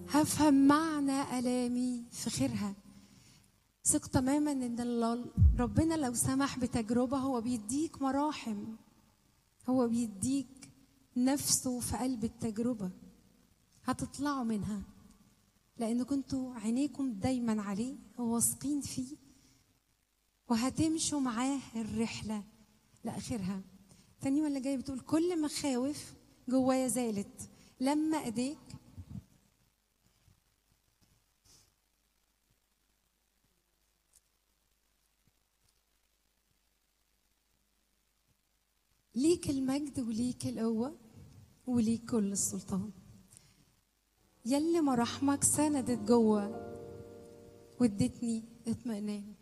هفهم معنى الامي في خيرها ثق تماما ان الله ربنا لو سمح بتجربه هو بيديك مراحم هو بيديك نفسه في قلب التجربه هتطلعوا منها لان كنتوا عينيكم دايما عليه وواثقين فيه وهتمشوا معاه الرحله لاخرها تاني اللي جاي بتقول كل مخاوف جوايا زالت لما ايديك ليك المجد وليك القوة وليك كل السلطان يلي مراحمك سندت جوه وادتني اطمئنان